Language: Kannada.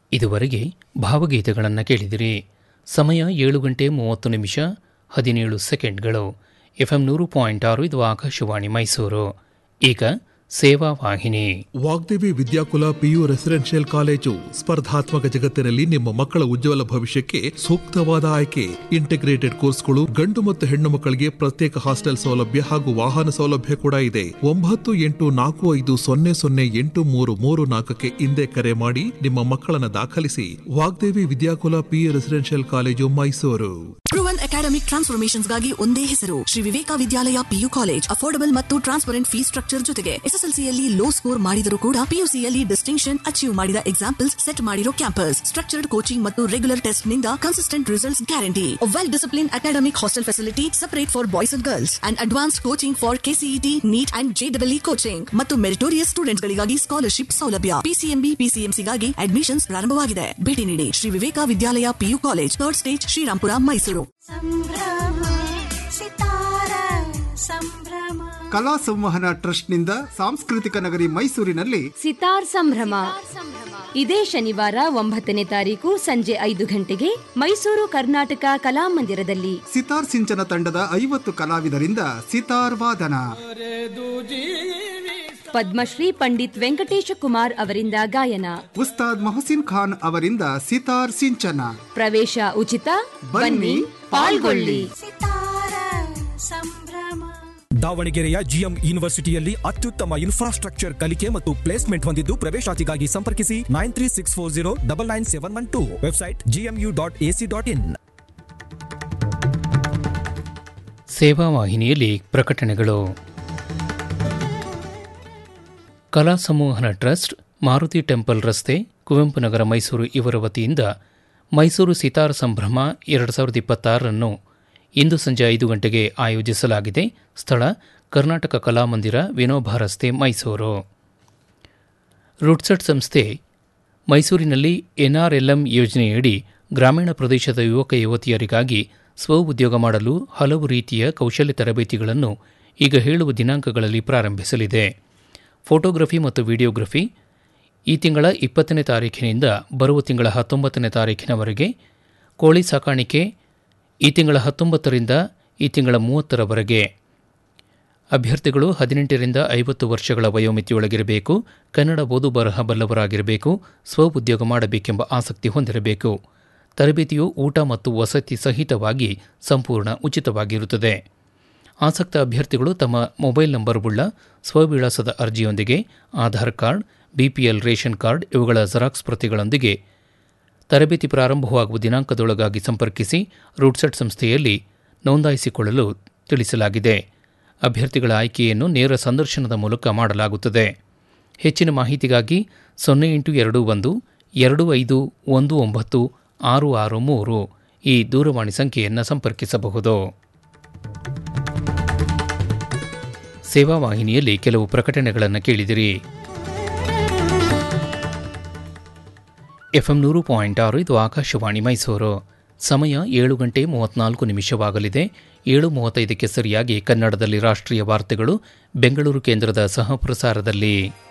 ಇದುವರೆಗೆ ಭಾವಗೀತೆಗಳನ್ನು ಕೇಳಿದಿರಿ ಸಮಯ ಏಳು ಗಂಟೆ ಮೂವತ್ತು ನಿಮಿಷ ಹದಿನೇಳು ಸೆಕೆಂಡ್ಗಳು ಎಫ್ಎಂ ನೂರು ಪಾಯಿಂಟ್ ಆರು ಇದು ಆಕಾಶವಾಣಿ ಮೈಸೂರು ಈಗ Seva Vahini Vagdevi Vidyakula PU residential college ಸ್ಪರ್ಧಾತ್ಮಕ ಜಗತ್ತಿನಲ್ಲಿ ನಿಮ್ಮ ಮಕ್ಕಳ ಉಜ್ವಲ ಭವಿಷ್ಯಕ್ಕೆ ಸೂಕ್ತವಾದ ಆಯ್ಕೆ ಇಂಟಿಗ್ರೇಟೆಡ್ ಕೋರ್ಸ್ಗಳು ಗಂಡು ಮತ್ತು ಹೆಣ್ಣು ಮಕ್ಕಳಿಗೆ ಪ್ರತ್ಯೇಕ ಹಾಸ್ಟೆಲ್ ಸೌಲಭ್ಯ ಹಾಗೂ ವಾಹನ ಸೌಲಭ್ಯ ಕೂಡ ಇದೆ ಒಂಬತ್ತು ಎಂಟು ನಾಲ್ಕು ಐದು ಸೊನ್ನೆ ಸೊನ್ನೆ ಎಂಟು ಮೂರು ಮೂರು ನಾಲ್ಕಕ್ಕೆ ಹಿಂದೆ ಕರೆ ಮಾಡಿ ನಿಮ್ಮ ಮಕ್ಕಳನ್ನ ದಾಖಲಿಸಿ Vagdevi Vidyakula PU residential college Mysuru proven academic ಟ್ರಾನ್ಸ್ಫಾರ್ಮೇಶನ್ಸ್ಗಾಗಿ ಒಂದೇ ಹೆಸರು Shri Viveka Vidyalaya PU college affordable ಮತ್ತು ಟ್ರಾನ್ಸ್ಪರೆಂಟ್ ಫೀಸ್ ಸ್ಟ್ರಕ್ಚರ್ ಜೊತೆಗೆ ಎಸ್ಎಸ್ಎಲ್ಸಿಯಲ್ಲಿ ಲೋ ಸ್ಕೋರ್ ಮಾಡಿದರೂ ಕೂಡ ಪಿಯುಸಿಯಲ್ಲಿ ಡಿಸ್ಟಿಂಕ್ಷನ್ ಅಚೀವ್ ಮಾಡಿದ ಎಕ್ಸಾಂಪಲ್ಸ್ ಸೆಟ್ ಮಾಡಿರೋ ಕ್ಯಾಂಪಸ್ ಸ್ಟ್ರಕ್ಚರ್ಡ್ ಕೋಚಿಂಗ್ ಮತ್ತು ರೆಗ್ಯುಲರ್ ಟೆಸ್ಟ್ ನಿಂದ consistent results guarantee well discipline academic hostel facility separate for boys and girls and advance coaching for KCET NEET and ಜೆಡಬ್ಲ್ಇ ಕೋಚಿಂಗ್ ಮತ್ತು ಮೆರಿಟೋರಿಯಸ್ ಸ್ಟೂಡೆಂಟ್ಸ್ ಗಳಿಗಾಗಿ ಸ್ಕಾಲರ್ಶಿಪ್ ಸೌಲಭ್ಯ ಪಿಸಿಎಂಬಿ ಪಿಸಿಎಂಸಿಗಾಗಿ ಅಡ್ಮಿಷನ್ಸ್ ಪ್ರಾರಂಭವಾಗಿದೆ ಭೇಟಿ ನೀಡಿ Shri Viveka Vidyalaya PU college third stage Srirampura Mysuru ಸಂಭ್ರಮ ಸಿತಾರ ಸಂಭ್ರಮ ಕಲಾ ಸಂವಹನ ಟ್ರಸ್ಟ್ನಿಂದ ಸಾಂಸ್ಕೃತಿಕ ನಗರಿ ಮೈಸೂರಿನಲ್ಲಿ ಸಿತಾರ್ ಸಂಭ್ರಮ ಇದೇ ಶನಿವಾರ ಒಂಬತ್ತನೇ ತಾರೀಕು ಸಂಜೆ ಐದು ಗಂಟೆಗೆ ಮೈಸೂರು ಕರ್ನಾಟಕ ಕಲಾಮಂದಿರದಲ್ಲಿ ಸಿತಾರ್ ಸಿಂಚನ ತಂಡದ ಐವತ್ತು ಕಲಾವಿದರಿಂದ ಸಿತಾರ್ ವಾದನ ಪದ್ಮಶ್ರೀ ಪಂಡಿತ್ ವೆಂಕಟೇಶ ಕುಮಾರ್ ಅವರಿಂದ ಗಾಯನ ಉಸ್ತಾದ್ ಮೊಹಸಿನ್ ಖಾನ್ ಅವರಿಂದ ಸಿತಾರ್ ಸಿಂಚನ ಪ್ರವೇಶ ಉಚಿತ ಬನ್ನಿ, ಬನ್ನಿ ಪಾಲ್ಗೊಳ್ಳಿ ಸಿತಾರ ಸಂಭ್ರಮ ದಾವಣಗೆರೆಯ ಜಿಎಂ ಯೂನಿವರ್ಸಿಟಿಯಲ್ಲಿ ಅತ್ಯುತ್ತಮ ಇನ್ಫ್ರಾಸ್ಟ್ರಕ್ಚರ್ ಕಲಿಕೆ ಮತ್ತು ಪ್ಲೇಸ್ಮೆಂಟ್ ಹೊಂದಿದ್ದು ಪ್ರವೇಶಾತಿಗಾಗಿ ಸಂಪರ್ಕಿಸಿ nine three six four zero double nine seven one two website GMU dot AC dot in Seva ವಾಹಿನಿಯಲ್ಲಿ ಪ್ರಕಟಣೆಗಳು ಕಲಾ ಸಂವಹನ ಟ್ರಸ್ಟ್ ಮಾರುತಿ ಟೆಂಪಲ್ ರಸ್ತೆ ಕುವೆಂಪು ನಗರ ಮೈಸೂರು ಇವರ ವತಿಯಿಂದ ಮೈಸೂರು ಸಿತಾರ್ ಸಂಭ್ರಮ ಎರಡು ಸಾವಿರದ ಇಪ್ಪತ್ತಾರನ್ನು ಇಂದು ಸಂಜೆ ಐದು ಗಂಟೆಗೆ ಆಯೋಜಿಸಲಾಗಿದೆ ಸ್ಥಳ ಕರ್ನಾಟಕ ಕಲಾಮಂದಿರ ವಿನೋಬ ರಸ್ತೆ ಮೈಸೂರು ರುಡ್ಸೆಟ್ ಸಂಸ್ಥೆ ಮೈಸೂರಿನಲ್ಲಿ ಎನ್ಆರ್ಎಲ್ಎಂ ಯೋಜನೆಯಡಿ ಗ್ರಾಮೀಣ ಪ್ರದೇಶದ ಯುವಕ ಯುವತಿಯರಿಗಾಗಿ ಸ್ವ ಉದ್ಯೋಗ ಮಾಡಲು ಹಲವು ರೀತಿಯ ಕೌಶಲ್ಯ ತರಬೇತಿಗಳನ್ನು ಈಗ ಹೇಳುವ ದಿನಾಂಕಗಳಲ್ಲಿ ಪ್ರಾರಂಭಿಸಲಿದೆ ಫೋಟೋಗ್ರಫಿ ಮತ್ತು ವಿಡಿಯೋಗ್ರಫಿ ಈ ತಿಂಗಳ ಇಪ್ಪತ್ತನೇ ತಾರೀಖಿನಿಂದ ಬರುವ ತಿಂಗಳ ಹತ್ತೊಂಬತ್ತನೇ ತಾರೀಖಿನವರೆಗೆ ಕೋಳಿ ಸಾಕಾಣಿಕೆ ಈ ತಿಂಗಳ ಹತ್ತೊಂಬತ್ತರಿಂದ ಈ ತಿಂಗಳ ಮೂವತ್ತರವರೆಗೆ ಅಭ್ಯರ್ಥಿಗಳು ಹದಿನೆಂಟರಿಂದ ಐವತ್ತು ವರ್ಷಗಳ ವಯೋಮಿತಿಯೊಳಗಿರಬೇಕು ಕನ್ನಡ ಓದು ಬರಹ ಬಲ್ಲವರಾಗಿರಬೇಕು ಸ್ವ ಉದ್ಯೋಗ ಮಾಡಬೇಕೆಂಬ ಆಸಕ್ತಿ ಹೊಂದಿರಬೇಕು ತರಬೇತಿಯು ಊಟ ಮತ್ತು ವಸತಿ ಸಹಿತವಾಗಿ ಸಂಪೂರ್ಣ ಉಚಿತವಾಗಿರುತ್ತದೆ ಆಸಕ್ತ ಅಭ್ಯರ್ಥಿಗಳು ತಮ್ಮ ಮೊಬೈಲ್ ನಂಬರ್ವುಳ್ಳ ಸ್ವವಿಳಾಸದ ಅರ್ಜಿಯೊಂದಿಗೆ Aadhaar card BPL ration card ಇವುಗಳ ಜೆರಾಕ್ಸ್ ಪ್ರತಿಗಳೊಂದಿಗೆ ತರಬೇತಿ ಪ್ರಾರಂಭವಾಗುವ ದಿನಾಂಕದೊಳಗಾಗಿ ಸಂಪರ್ಕಿಸಿ ರೂಟ್ಸೆಟ್ ಸಂಸ್ಥೆಯಲ್ಲಿ ನೋಂದಾಯಿಸಿಕೊಳ್ಳಲು ತಿಳಿಸಲಾಗಿದೆ ಅಭ್ಯರ್ಥಿಗಳ ಆಯ್ಕೆಯನ್ನು ನೇರ ಸಂದರ್ಶನದ ಮೂಲಕ ಮಾಡಲಾಗುತ್ತದೆ ಹೆಚ್ಚಿನ ಮಾಹಿತಿಗಾಗಿ ಸೊನ್ನೆ ಎಂಟು ಎರಡು ಒಂದು ಎರಡು ಐದು ಒಂದು ಒಂಬತ್ತು ಆರು ಆರು ಮೂರು ಈ ದೂರವಾಣಿ ಸಂಖ್ಯೆಯನ್ನು ಸಂಪರ್ಕಿಸಬಹುದು ಸೇವಾ ವಾಹಿನಿಯಲ್ಲಿ ಕೆಲವು ಪ್ರಕಟಣೆಗಳನ್ನು ಕೇಳಿದಿರಿ ಎಫ್ಎಂ ನೂರು ಪಾಯಿಂಟ್ ಆರು ಇದು ಆಕಾಶವಾಣಿ ಮೈಸೂರು ಸಮಯ ಏಳು ಗಂಟೆ ಮೂವತ್ನಾಲ್ಕು ನಿಮಿಷವಾಗಲಿದೆ ಏಳು ಮೂವತ್ತೈದಕ್ಕೆ ಸರಿಯಾಗಿ ಕನ್ನಡದಲ್ಲಿ ರಾಷ್ಟ್ರೀಯ ವಾರ್ತೆಗಳು ಬೆಂಗಳೂರು ಕೇಂದ್ರದ ಸಹ ಪ್ರಸಾರದಲ್ಲಿ